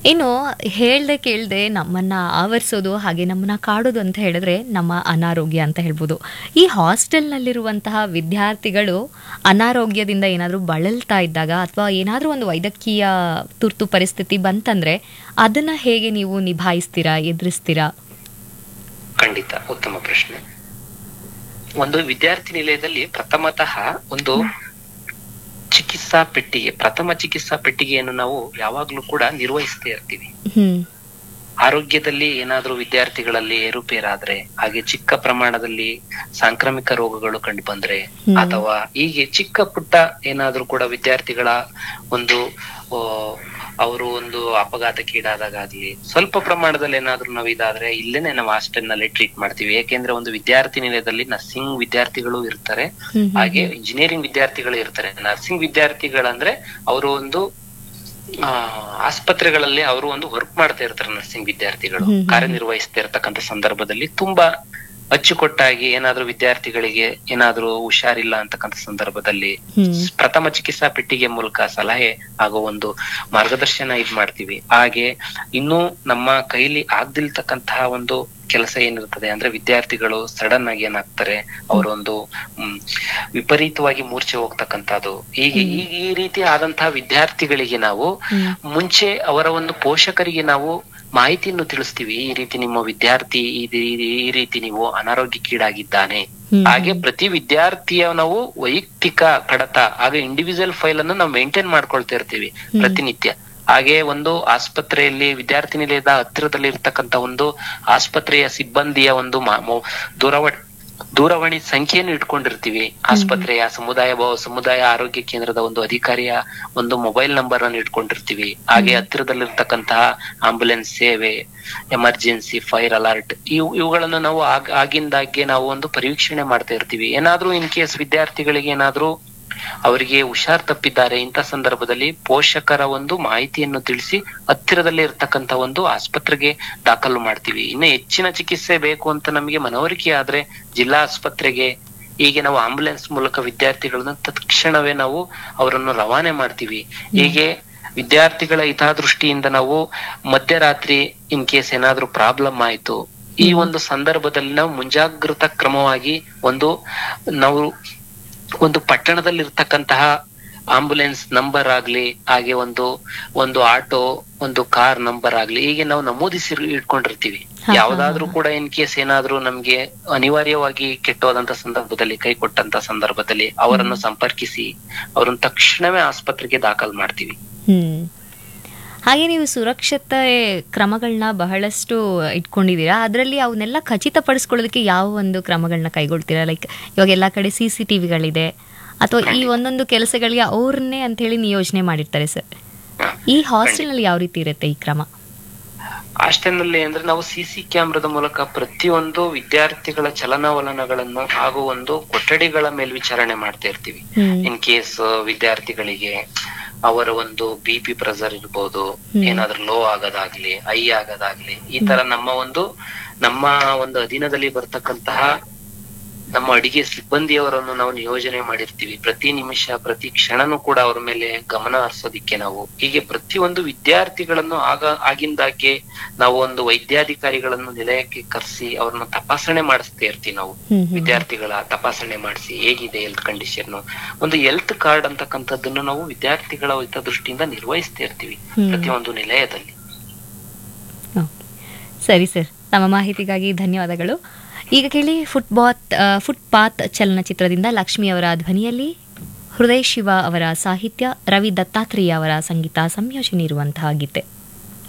ಇನ್ನು ಹೇಳ್ದೆ ಕೇಳ್ದೆ ನಮ್ಮನ್ನ ಆವರಿಸೋದು ಹಾಗೆ ನಮ್ಮನ್ನ ಕಾಡೋದು ಅಂತ ಹೇಳಿದ್ರೆ ನಮ್ಮ ಅನಾರೋಗ್ಯ ಅಂತ ಹೇಳ್ಬೋದು ಈ ಹಾಸ್ಟೆಲ್ನಲ್ಲಿರುವಂತಹ ವಿದ್ಯಾರ್ಥಿಗಳು ಅನಾರೋಗ್ಯದಿಂದ ಏನಾದರೂ ಬಳಲ್ತಾ ಇದ್ದಾಗ ಅಥವಾ ಏನಾದರೂ ಒಂದು ವೈದ್ಯಕೀಯ ತುರ್ತು ಪರಿಸ್ಥಿತಿ ಬಂತಂದ್ರೆ ಅದನ್ನ ಹೇಗೆ ನೀವು ನಿಭಾಯಿಸ್ತೀರಾ ಎದುರಿಸ್ತೀರಾ ಖಂಡಿತ ಉತ್ತಮ ಪ್ರಶ್ನೆ ಒಂದು ವಿದ್ಯಾರ್ಥಿ ನಿಲಯದಲ್ಲಿ ಪ್ರಥಮತಃ ಒಂದು ಚಿಕಿತ್ಸಾ ಪೆಟ್ಟಿಗೆ ಪ್ರಥಮ ಚಿಕಿತ್ಸಾ ಪೆಟ್ಟಿಗೆಯನ್ನು ನಾವು ಯಾವಾಗ್ಲೂ ಕೂಡ ನಿರ್ವಹಿಸ್ತೇ ಇರ್ತೀವಿ ಹ್ಮ್ ಆರೋಗ್ಯದಲ್ಲಿ ಏನಾದ್ರೂ ವಿದ್ಯಾರ್ಥಿಗಳಲ್ಲಿ ಏರುಪೇರಾದ್ರೆ ಹಾಗೆ ಚಿಕ್ಕ ಪ್ರಮಾಣದಲ್ಲಿ ಸಾಂಕ್ರಾಮಿಕ ರೋಗಗಳು ಕಂಡು ಬಂದ್ರೆ ಹ್ಮ್. ಅಥವಾ ಹೀಗೆ ಚಿಕ್ಕ ಪುಟ್ಟ ಏನಾದ್ರೂ ಕೂಡ ವಿದ್ಯಾರ್ಥಿಗಳ ಒಂದು ಆ, ಅವರು ಒಂದು ಅಪಘಾತಕ್ಕೀಡಾದಾಗ್ಲಿ ಸ್ವಲ್ಪ ಪ್ರಮಾಣದಲ್ಲಿ ಏನಾದ್ರೂ ನಾವು ಇದಾದ್ರೆ ಇಲ್ಲೇನೆ ನಾವು ಹಾಸ್ಟೆಲ್ ನಲ್ಲಿ ಟ್ರೀಟ್ ಮಾಡ್ತೀವಿ ಯಾಕೆಂದ್ರೆ ಒಂದು ವಿದ್ಯಾರ್ಥಿ ನಿಲಯದಲ್ಲಿ ನರ್ಸಿಂಗ್ ವಿದ್ಯಾರ್ಥಿಗಳು ಇರ್ತಾರೆ ಹ್ಮ್ ಹ್ಮ್ ಹಾಗೆ ಇಂಜಿನಿಯರಿಂಗ್ ವಿದ್ಯಾರ್ಥಿಗಳು ಇರ್ತಾರೆ ನರ್ಸಿಂಗ್ ವಿದ್ಯಾರ್ಥಿಗಳಂದ್ರೆ ಅವರು ಒಂದು ಆ ಆಸ್ಪತ್ರೆಗಳಲ್ಲಿ ಅವರು ಒಂದು ವರ್ಕ್ ಮಾಡ್ತಾ ಇರ್ತಾರೆ ನರ್ಸಿಂಗ್ ವಿದ್ಯಾರ್ಥಿಗಳು ಹ್ಮ್ ಹ್ಮ್. ಕಾರ್ಯನಿರ್ವಹಿಸ್ತಾ ಇರ್ತಕ್ಕಂಥ ಸಂದರ್ಭದಲ್ಲಿ ತುಂಬಾ ಅಚ್ಚುಕಟ್ಟಾಗಿ ಏನಾದ್ರೂ ವಿದ್ಯಾರ್ಥಿಗಳಿಗೆ ಏನಾದ್ರೂ ಹುಷಾರಿಲ್ಲ ಅಂತಕ್ಕಂಥ ಸಂದರ್ಭದಲ್ಲಿ ಹ್ಮ್ ಪ್ರಥಮ ಚಿಕಿತ್ಸಾ ಪೆಟ್ಟಿಗೆ ಮೂಲಕ ಸಲಹೆ ಹಾಗೂ ಒಂದು ಮಾರ್ಗದರ್ಶನ ಇದ್ ಮಾಡ್ತೀವಿ ಹಾಗೆ ಇನ್ನು ನಮ್ಮ ಕೈಲಿ ಆಗ್ದಿಲ್ತಕ್ಕಂತಹ ಒಂದು ಕೆಲಸ ಏನಿರ್ತದೆ ಅಂದ್ರೆ ವಿದ್ಯಾರ್ಥಿಗಳು ಸಡನ್ ಆಗಿ ಏನಾಗ್ತಾರೆ ಅವರೊಂದು ಹ್ಮ್ ವಿಪರೀತವಾಗಿ ಮೂರ್ಛೆ ಹೋಗ್ತಕ್ಕಂಥದ್ದು ಹೀಗೆ ಈ ಈ ರೀತಿ ಆದಂತಹ ವಿದ್ಯಾರ್ಥಿಗಳಿಗೆ ನಾವು ಹ್ಮ್ ಮುಂಚೆ ಅವರ ಒಂದು ಪೋಷಕರಿಗೆ ನಾವು ಮಾಹಿತಿಯನ್ನು ತಿಳಿಸ್ತೀವಿ ಈ ರೀತಿ ನಿಮ್ಮ ವಿದ್ಯಾರ್ಥಿ ಈ ರೀ- ಈ ರೀತಿ ನೀವು ಅನಾರೋಗ್ಯಕ್ಕೀಡಾಗಿದ್ದಾನೆ ಹ್ಮ್. ಹಾಗೆ ಪ್ರತಿ ವಿದ್ಯಾರ್ಥಿಯ ನಾವು ವೈಯಕ್ತಿಕ ಕಡತ ಹಾಗೆ ಇಂಡಿವಿಜುವಲ್ ಫೈಲ್ ಅನ್ನು ನಾವು ಮೇಂಟೈನ್ ಮಾಡ್ಕೊಳ್ತಾ ಇರ್ತೀವಿ ಪ್ರತಿನಿತ್ಯ ಹಾಗೆ ಒಂದು ಆಸ್ಪತ್ರೆಯಲ್ಲಿ ವಿದ್ಯಾರ್ಥಿ ನಿಲಯದ ಹತ್ತಿರದಲ್ಲಿ ಇರ್ತಕ್ಕಂತ ಒಂದು ಆಸ್ಪತ್ರೆಯ ಸಿಬ್ಬಂದಿಯ ಒಂದು ಮಾ- ಮೊ- ದೂರವಾಣಿ ದೂರವಾಣಿ ಸಂಖ್ಯೆಯನ್ನು ಇಟ್ಕೊಂಡಿರ್ತೀವಿ ಆಸ್ಪತ್ರೆಯ ಸಮುದಾಯ ಭವ ಸಮುದಾಯ ಆರೋಗ್ಯ ಕೇಂದ್ರದ ಒಂದು ಅಧಿಕಾರಿಯ ಒಂದು ಮೊಬೈಲ್ ನಂಬರ್ ಅನ್ನು ಇಟ್ಕೊಂಡಿರ್ತೀವಿ ಹಾಗೆ ಹತ್ತಿರದಲ್ಲಿರ್ತಕ್ಕಂತಹ ಆಂಬುಲೆನ್ಸ್ ಸೇವೆ ಎಮರ್ಜೆನ್ಸಿ ಫೈರ್ ಅಲರ್ಟ್ ಇವು ಇವುಗಳನ್ನು ನಾವು ಆಗ್- ಆಗಿಂದಾಗ್ಗೆ ನಾವು ಒಂದು ಪರೀಕ್ಷಣೆ ಮಾಡ್ತಾ ಇರ್ತೀವಿ ಏನಾದ್ರೂ ಇನ್ ಕೇಸ್ ವಿದ್ಯಾರ್ಥಿಗಳಿಗೆ ಏನಾದ್ರೂ ಅವರಿಗೆ ಹುಷಾರ್ ತಪ್ಪಿದ್ದಾರೆ ಇಂಥ ಸಂದರ್ಭದಲ್ಲಿ ಪೋಷಕರ ಒಂದು ಮಾಹಿತಿಯನ್ನು ತಿಳಿಸಿ ಹತ್ತಿರದಲ್ಲಿ ಇರ್ತಕ್ಕಂತ ಒಂದು ಆಸ್ಪತ್ರೆಗೆ ದಾಖಲು ಮಾಡ್ತೀವಿ ಇನ್ನು ಹೆಚ್ಚಿನ ಚಿಕಿತ್ಸೆ ಬೇಕು ಅಂತ ನಮಗೆ ಮನವರಿಕೆ ಆದ್ರೆ ಜಿಲ್ಲಾ ಆಸ್ಪತ್ರೆಗೆ ಹೀಗೆ ನಾವು ಆಂಬುಲೆನ್ಸ್ ಮೂಲಕ ವಿದ್ಯಾರ್ಥಿಗಳನ್ನ ತತ್ಕ್ಷಣವೇ ನಾವು ಅವರನ್ನು ರವಾನೆ ಮಾಡ್ತೀವಿ ಹೀಗೆ ವಿದ್ಯಾರ್ಥಿಗಳ ಹಿತದೃಷ್ಟಿಯಿಂದ ನಾವು ಮಧ್ಯರಾತ್ರಿ ಇನ್ ಕೇಸ್ ಏನಾದ್ರೂ ಪ್ರಾಬ್ಲಮ್ ಆಯ್ತು ಈ ಒಂದು ಸಂದರ್ಭದಲ್ಲಿ ನಾವು ಮುಂಜಾಗ್ರತಾ ಕ್ರಮವಾಗಿ ಒಂದು ನಾವು ಒಂದು ಪಟ್ಟಣದಲ್ಲಿ ಇರ್ತಕ್ಕಂತಹ ಆಂಬುಲೆನ್ಸ್ ನಂಬರ್ ಆಗ್ಲಿ ಹಾಗೆ ಒಂದು ಒಂದು ಆಟೋ ಒಂದು ಕಾರ್ ನಂಬರ್ ಆಗ್ಲಿ ಹೀಗೆ ನಾವು ನಮೂದಿಸಿ ಇಟ್ಕೊಂಡಿರ್ತೀವಿ ಹಾ, ಹಾ, ಯಾವ್ದಾದ್ರೂ ಕೂಡ ಇನ್ ಕೇಸ್ ಏನಾದ್ರೂ ನಮ್ಗೆ ಅನಿವಾರ್ಯವಾಗಿ ಕೆಟ್ಟೋದಂತ ಸಂದರ್ಭದಲ್ಲಿ ಕೈ ಕೊಟ್ಟಂತ ಸಂದರ್ಭದಲ್ಲಿ ಅವರನ್ನು ಸಂಪರ್ಕಿಸಿ ಅವರನ್ನು ತಕ್ಷಣವೇ ಆಸ್ಪತ್ರೆಗೆ ದಾಖಲ್ ಮಾಡ್ತೀವಿ ಹ್ಮ್ ಹಾಗೆ ನೀವು ಸುರಕ್ಷತೆ ಕ್ರಮಗಳನ್ನ ಬಹಳಷ್ಟು ಇಟ್ಕೊಂಡಿದ್ದೀರಾ ಅದರಲ್ಲಿ ಅವನ್ನೆಲ್ಲ ಖಚಿತಪಡಿಸ್ಕೊಳ್ಳೋದಕ್ಕೆ ಯಾವ ಒಂದು ಕ್ರಮಗಳನ್ನ ಕೈಗೊಳ್ತೀರಾ ಲೈಕ್ ಇವಾಗ ಎಲ್ಲ ಕಡೆ ಸಿ ಸಿ ಟಿ ವಿಗಳಿದೆ ಅಥವಾ ಈ ಒಂದೊಂದು ಕೆಲಸಗಳಿಗೆ ಅವ್ರನ್ನೇ ಅಂತ ಹೇಳಿ ನಿಯೋಜನೆ ಮಾಡಿರ್ತಾರೆ ಸರ್ ಈ ಹಾಸ್ಟೆಲ್ನಲ್ಲಿ ಯಾವ ರೀತಿ ಇರುತ್ತೆ ಈ ಕ್ರಮ ಹಾಸ್ಟೆಲ್ನಲ್ಲಿ ಅಂದ್ರೆ ನಾವು ಸಿಸಿ ಕ್ಯಾಮ್ರಾದ ಮೂಲಕ ಪ್ರತಿಯೊಂದು ವಿದ್ಯಾರ್ಥಿಗಳ ಚಲನವಲನಗಳನ್ನು ಹಾಗೂ ಒಂದು ಕೊಠಡಿಗಳ ಮೇಲ್ವಿಚಾರಣೆ ಮಾಡ್ತಾ ಇರ್ತೀವಿ ಹ್ಮ್ ಇನ್ ಕೇಸ್ ವಿದ್ಯಾರ್ಥಿಗಳಿಗೆ ಅವರ ಒಂದು ಬಿ ಪಿ ಪ್ರೆಷರ್ ಇರ್ಬೋದು ಏನಾದ್ರೂ ಲೋ ಆಗೋದಾಗ್ಲಿ ಹೈ ಆಗೋದಾಗ್ಲಿ ಈ ತರ ನಮ್ಮ ಒಂದು ನಮ್ಮ ಒಂದು ಅಧೀನದಲ್ಲಿ ಬರ್ತಕ್ಕಂತಹ ನಮ್ಮ ಅಡಿಗೆ ಸಿಬ್ಬಂದಿಯವರನ್ನು ನಾವು ನಿಯೋಜನೆ ಮಾಡಿರ್ತೀವಿ ಪ್ರತಿ ನಿಮಿಷ ಪ್ರತಿ ಕ್ಷಣನೂ ಕೂಡ ಅವ್ರ ಮೇಲೆ ಗಮನ ಹರಿಸೋದಿಕ್ಕೆ ನಾವು ಹೀಗೆ ಪ್ರತಿಯೊಂದು ವಿದ್ಯಾರ್ಥಿಗಳನ್ನು ಆಗ ಆಗಿಂದಾಗೆ ನಾವು ಒಂದು ವೈದ್ಯಾಧಿಕಾರಿಗಳನ್ನು ನಿಲಯಕ್ಕೆ ಕರೆಸಿ ಅವ್ರನ್ನ ತಪಾಸಣೆ ಮಾಡಿಸ್ತಾ ಇರ್ತೀವಿ ನಾವು ಹ್ಮ್ ಹ್ಮ್ ವಿದ್ಯಾರ್ಥಿಗಳ ತಪಾಸಣೆ ಮಾಡಿಸಿ ಹೇಗಿದೆ ಹೆಲ್ತ್ ಕಂಡೀಷನ್ ಒಂದು ಹೆಲ್ತ್ ಕಾರ್ಡ್ ಅಂತಕ್ಕಂಥದ್ದನ್ನು ನಾವು ವಿದ್ಯಾರ್ಥಿಗಳ ಹಿತದೃಷ್ಟಿಯಿಂದ ನಿರ್ವಹಿಸ್ತಾ ಇರ್ತೀವಿ ಹ್ಮ್. ಪ್ರತಿಯೊಂದು ನಿಲಯದಲ್ಲಿ ಓಕೆ. ಸರಿ ಸರ್ ನಮ್ಮ ಮಾಹಿತಿಗಾಗಿ ಧನ್ಯವಾದಗಳು ಈಗ ಕೇಳಿ ಫುಟ್ಬಾತ್ ಫುಟ್ಪಾತ್ ಚಲನಚಿತ್ರದಿಂದ ಲಕ್ಷ್ಮಿ ಅವರ ಧ್ವನಿಯಲ್ಲಿ ಹೃದಯ ಶಿವ ಅವರ ಸಾಹಿತ್ಯ ರವಿ ದತ್ತಾತ್ರೇಯ ಅವರ ಸಂಗೀತ ಸಂಯೋಜನೆ ಇರುವಂತಹ ಗೀತೆ